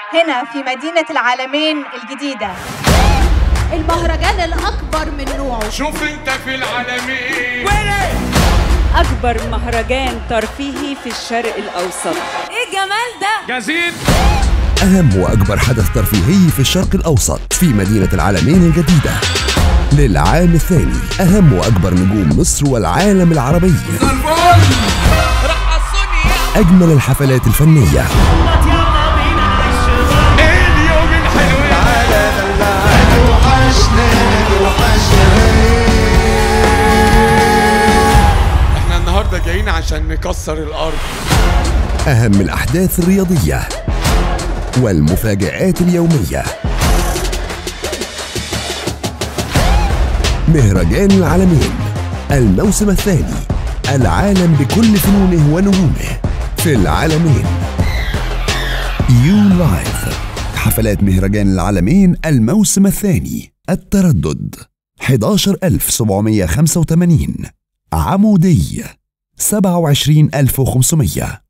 هنا في مدينة العالمين الجديدة المهرجان الأكبر من نوعه شوف انت في العالمين أكبر مهرجان ترفيهي في الشرق الأوسط إيه الجمال ده؟ جزيد أهم وأكبر حدث ترفيهي في الشرق الأوسط في مدينة العالمين الجديدة للعام الثاني أهم وأكبر نجوم مصر والعالم العربي أجمل الحفلات الفنية ايه اليوم الحلو احنا النهارده جايين عشان نكسر الارض أهم الأحداث الرياضية والمفاجآت اليومية مهرجان العالمين الموسم الثاني العالم بكل فنونه ونجومه في العالمين يو لايف حفلات مهرجان العالمين الموسم الثاني التردد 11785 عمودي 27500